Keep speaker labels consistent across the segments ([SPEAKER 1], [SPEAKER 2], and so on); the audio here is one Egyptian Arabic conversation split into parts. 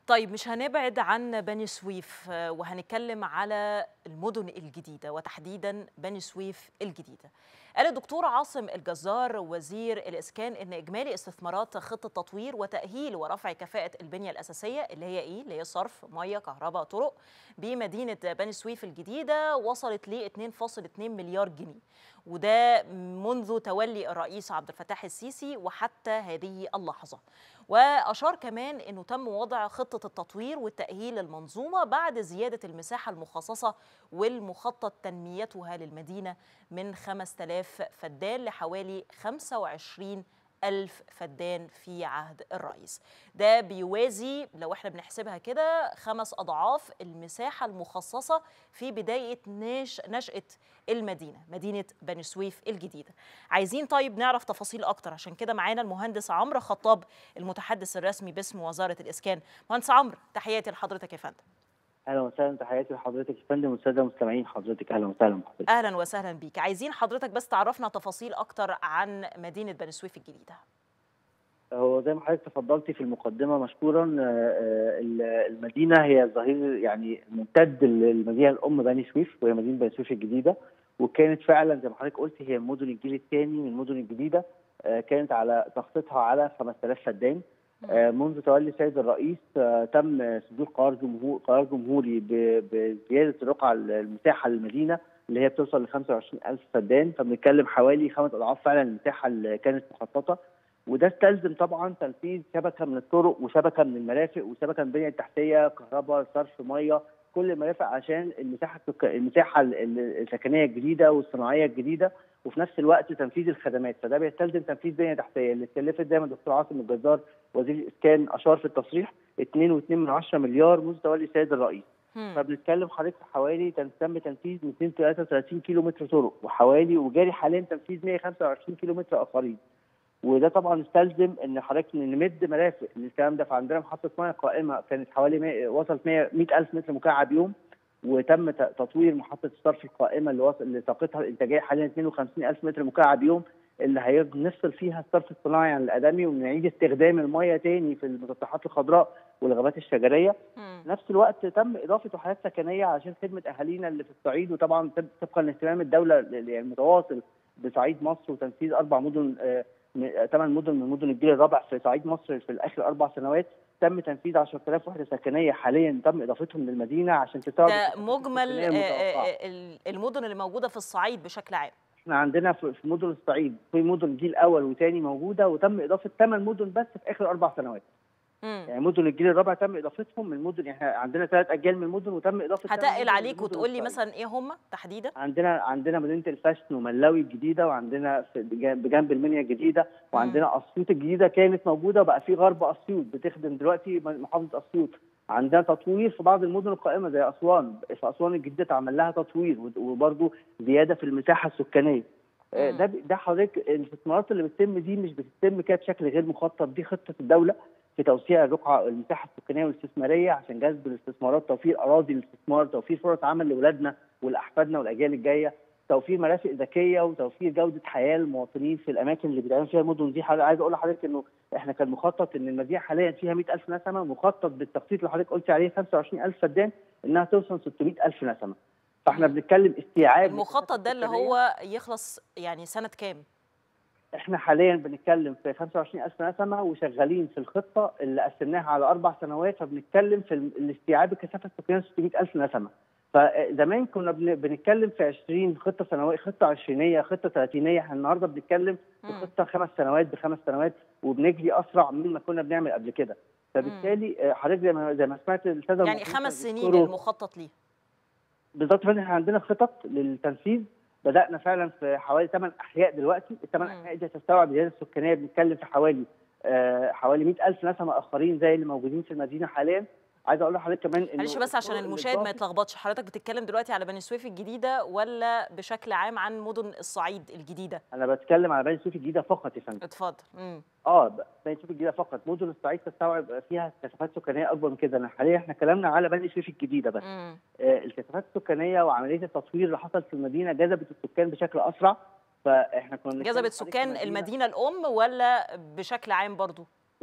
[SPEAKER 1] طيب مش هنبعد عن بني سويف آه، وهنتكلم على المدن الجديدة وتحديدا بني سويف الجديدة قال الدكتور عاصم الجزار وزير الإسكان إن إجمالي استثمارات خطة تطوير وتأهيل ورفع كفاءة البنية الأساسية اللي هي إيه؟ اللي هي صرف مية كهرباء طرق بمدينة بني سويف الجديدة وصلت ل 2.2 مليار جنيه وده منذ تولي الرئيس عبد الفتاح السيسي وحتى هذه اللحظة وأشار كمان أنه تم وضع خطة التطوير والتأهيل للمنظومة بعد زيادة المساحة المخصصة والمخطط تنميتها للمدينة من 5000 فدان لحوالي 25 ألف فدان في عهد الرئيس ده بيوازي لو احنا بنحسبها كده خمس أضعاف المساحة المخصصة في بداية نش نشأة المدينة مدينة بني سويف الجديدة عايزين طيب نعرف تفاصيل أكتر عشان كده معانا المهندس عمرو خطاب المتحدث الرسمي باسم وزارة الإسكان مهندس عمرو تحياتي لحضرتك يا فندم
[SPEAKER 2] اهلا وسهلا تحياتي لحضرتك يا فندم والساده المستمعين حضرتك اهلا وسهلا بحضرتك
[SPEAKER 1] اهلا وسهلا بيك عايزين حضرتك بس تعرفنا تفاصيل اكتر عن مدينه بني سويف الجديده
[SPEAKER 2] هو زي ما حضرتك تفضلتي في المقدمه مشكورا آه، آه، المدينه هي ظهير يعني ممتد للمدينه الام بني سويف وهي مدينه بني سويف الجديده وكانت فعلا زي ما حضرتك قلتي هي مدن الجيل الثاني من المدن الجديده آه، كانت على تخطيطها على 5000 فدان آه، منذ تولي السيد الرئيس آه، تم صدور قرار جمهور قرار جمهوري ب- بزياده الرقعه المساحه للمدينه اللي هي بتوصل ل 25000 فدان فبنتكلم حوالي خمس اضعاف فعلا المساحه اللي كانت مخططه وده استلزم طبعا تنفيذ شبكه من الطرق وشبكه من المرافق وشبكه من البنيه التحتيه كهرباء صرف ميه كل المرافق عشان المساحه السك- المساحه ال- ال- السكنيه الجديده والصناعيه الجديده وفي نفس الوقت تنفيذ الخدمات فده بيستلزم تنفيذ بنيه تحتيه اللي اتكلفت زي ما الدكتور عاصم الجزار وزير الاسكان اشار في التصريح 2.2 مليار منذ تولي السيد الرئيس
[SPEAKER 1] مم.
[SPEAKER 2] فبنتكلم حضرتك في حوالي تم تم تنفيذ 233 كيلو متر طرق وحوالي وجاري حاليا تنفيذ 125 كيلو متر اخرين وده طبعا استلزم ان حضرتك نمد مرافق للكلام ده فعندنا محطه ميه قائمه كانت حوالي 100 وصلت 100 100000 متر مكعب يوم وتم ت- تطوير محطه الصرف القائمه اللي وصل اللي طاقتها الانتاجيه حاليا 52000 متر مكعب يوم اللي هنفصل فيها الصرف الصناعي عن الادمي ونعيد استخدام الميه تاني في المسطحات الخضراء والغابات الشجريه
[SPEAKER 1] مم.
[SPEAKER 2] في نفس الوقت تم اضافه وحدات سكنيه عشان خدمه اهالينا اللي في الصعيد وطبعا طب- طبقا لاهتمام الدوله ال- يعني المتواصل بصعيد مصر وتنفيذ اربع مدن ثمان مدن من مدن الجيل الرابع في صعيد مصر في الاخر اربع سنوات تم تنفيذ 10000 وحده سكنيه حاليا تم اضافتهم للمدينه عشان تساعد
[SPEAKER 1] ده
[SPEAKER 2] الخطوط
[SPEAKER 1] مجمل
[SPEAKER 2] السكنية
[SPEAKER 1] آه،
[SPEAKER 2] المتوقعة.
[SPEAKER 1] آه، ال- المدن اللي موجوده في الصعيد بشكل عام
[SPEAKER 2] احنا عندنا في في مدن الصعيد في مدن جيل اول وثاني موجوده وتم اضافه ثمان مدن بس في اخر اربع سنوات
[SPEAKER 1] مم.
[SPEAKER 2] يعني مدن الجيل الرابع تم اضافتهم من مدن احنا عندنا ثلاث اجيال من المدن وتم اضافه ثمان
[SPEAKER 1] هتقل
[SPEAKER 2] مدن
[SPEAKER 1] عليك
[SPEAKER 2] من مدن
[SPEAKER 1] وتقول لي
[SPEAKER 2] الصعيد.
[SPEAKER 1] مثلا ايه هم تحديدا
[SPEAKER 2] عندنا عندنا مدينه الفاشن وملاوي الجديده وعندنا في بجانب بجنب المنيا الجديده وعندنا اسيوط الجديده كانت موجوده وبقى في غرب اسيوط بتخدم دلوقتي محافظه اسيوط عندنا تطوير في بعض المدن القائمه زي اسوان في اسوان الجديده اتعمل لها تطوير وبرضه زياده في المساحه السكانيه آه،
[SPEAKER 1] مم.
[SPEAKER 2] ده ده حضرتك الاستثمارات اللي بتتم دي مش بتتم كده بشكل غير مخطط دي خطه الدوله في توسيع الرقعه المساحه السكانيه والاستثماريه عشان جذب الاستثمارات توفير اراضي للاستثمار توفير فرص عمل لاولادنا ولاحفادنا والاجيال الجايه توفير مرافق ذكيه وتوفير جوده حياه للمواطنين في الاماكن اللي بيتعمل فيها المدن دي حضرتك- عايز اقول لحضرتك انه احنا كان مخطط ان المدينه حاليا فيها 100000 نسمه مخطط بالتخطيط اللي حضرتك قلت عليه 25000 فدان انها توصل 600000 نسمه فاحنا بنتكلم استيعاب
[SPEAKER 1] المخطط ده اللي هو يخلص يعني سنه كام
[SPEAKER 2] احنا حاليا بنتكلم في 25000 نسمه وشغالين في الخطه اللي قسمناها على اربع سنوات فبنتكلم في ال- الاستيعاب الكثافه السكانيه 600000 نسمه فزمان كنا بن- بنتكلم في 20 خطه سنويه خطه عشرينيه خطه ثلاثينيه احنا النهارده بنتكلم في
[SPEAKER 1] مم.
[SPEAKER 2] خطه خمس سنوات بخمس سنوات وبنجري اسرع مما كنا بنعمل قبل كده فبالتالي آه، حضرتك زي ما زي ما سمعت الساده
[SPEAKER 1] يعني
[SPEAKER 2] المصريين
[SPEAKER 1] خمس
[SPEAKER 2] كانوا
[SPEAKER 1] سنين
[SPEAKER 2] بيذكروا-
[SPEAKER 1] المخطط ليه
[SPEAKER 2] بالظبط فعلا احنا عندنا خطط للتنفيذ بدانا فعلا في حوالي 8 احياء دلوقتي الثمان
[SPEAKER 1] مم.
[SPEAKER 2] احياء دي هتستوعب الزياده السكانيه بنتكلم في حوالي آه حوالي 100000 نسمه اخرين زي اللي موجودين في المدينه حاليا عايز اقول لحضرتك كمان انه
[SPEAKER 1] معلش بس عشان
[SPEAKER 2] الطرق
[SPEAKER 1] المشاهد ما
[SPEAKER 2] الإضافية-
[SPEAKER 1] يتلخبطش حضرتك بتتكلم دلوقتي على بني سويف الجديده ولا بشكل عام عن مدن الصعيد الجديده
[SPEAKER 2] انا بتكلم على بني سويف الجديده فقط يا فندم
[SPEAKER 1] اتفضل مم.
[SPEAKER 2] اه ب- بني سويف الجديده فقط مدن الصعيد تستوعب فيها كثافات سكانيه اكبر من كده أنا حاليا احنا كلامنا على بني سويف الجديده بس
[SPEAKER 1] مم.
[SPEAKER 2] آه، الكثافات السكانيه وعمليه التطوير اللي حصل في المدينه جذبت السكان بشكل اسرع فاحنا كنا بنتكلم
[SPEAKER 1] جذبت
[SPEAKER 2] حضرتك في
[SPEAKER 1] سكان
[SPEAKER 2] مدينة
[SPEAKER 1] المدينه الام ولا بشكل عام برضو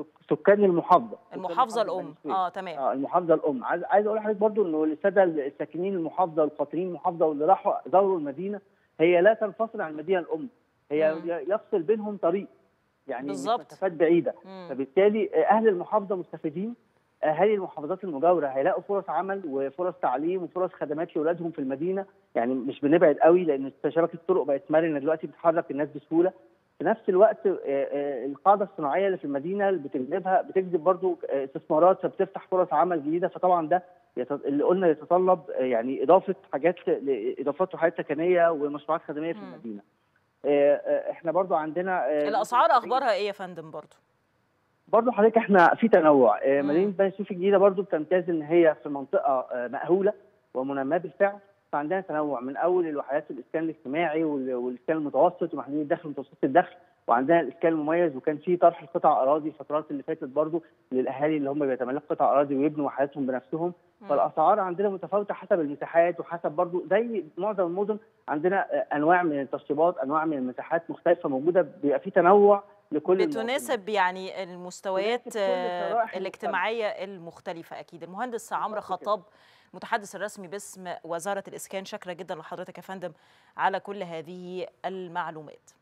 [SPEAKER 2] سكان المحافظه
[SPEAKER 1] المحافظه الام اه تمام
[SPEAKER 2] اه المحافظه الام عايز عايز اقول لحضرتك برضو انه الساده الساكنين المحافظه والقاطنين المحافظه واللي راحوا زوروا المدينه هي لا تنفصل عن المدينه الام هي
[SPEAKER 1] مم.
[SPEAKER 2] يفصل بينهم طريق يعني مش
[SPEAKER 1] بالظبط.
[SPEAKER 2] مسافات بعيده
[SPEAKER 1] مم.
[SPEAKER 2] فبالتالي اهل المحافظه مستفيدين اهالي المحافظات المجاوره هيلاقوا فرص عمل وفرص تعليم وفرص خدمات لاولادهم في المدينه يعني مش بنبعد قوي لان شبكه الطرق بقت مرنه دلوقتي بتحرك الناس بسهوله في نفس الوقت آه، آه، القاعده الصناعيه اللي في المدينه اللي بتجذبها بتجذب برضو آه، استثمارات فبتفتح فرص عمل جديده فطبعا ده يت- اللي قلنا يتطلب آه، يعني اضافه حاجات اضافات وحاجات سكنيه ومشروعات خدميه في
[SPEAKER 1] مم.
[SPEAKER 2] المدينه آه، آه، احنا برضو عندنا آه،
[SPEAKER 1] الاسعار اخبارها ايه يا فندم برضو
[SPEAKER 2] برضو حضرتك احنا في تنوع آه،
[SPEAKER 1] مم.
[SPEAKER 2] مدينه بني سويف الجديده برضو بتمتاز ان هي في منطقه آه، مأهوله ومنماه بالفعل فعندنا تنوع من اول الوحدات الاسكان الاجتماعي وال- والاسكان المتوسط ومحدودي الدخل ومتوسط الدخل وعندنا الاسكان المميز وكان في طرح قطع اراضي الفترات اللي فاتت برضو للاهالي اللي هم بيتملكوا قطع اراضي ويبنوا وحداتهم بنفسهم
[SPEAKER 1] مم.
[SPEAKER 2] فالاسعار عندنا متفاوته حسب المساحات وحسب برضو زي معظم المدن عندنا آه، انواع من التشطيبات انواع من المساحات مختلفه موجوده بيبقى في تنوع لكل المواطنين.
[SPEAKER 1] بتناسب يعني المستويات
[SPEAKER 2] تناسب كل
[SPEAKER 1] آه،
[SPEAKER 2] الشرائح
[SPEAKER 1] الاجتماعية المختلفة أكيد المهندس عمرو
[SPEAKER 2] بالظبط كده.
[SPEAKER 1] خطاب المتحدث الرسمي باسم وزارة الإسكان شكرا جدا لحضرتك يا فندم على كل هذه المعلومات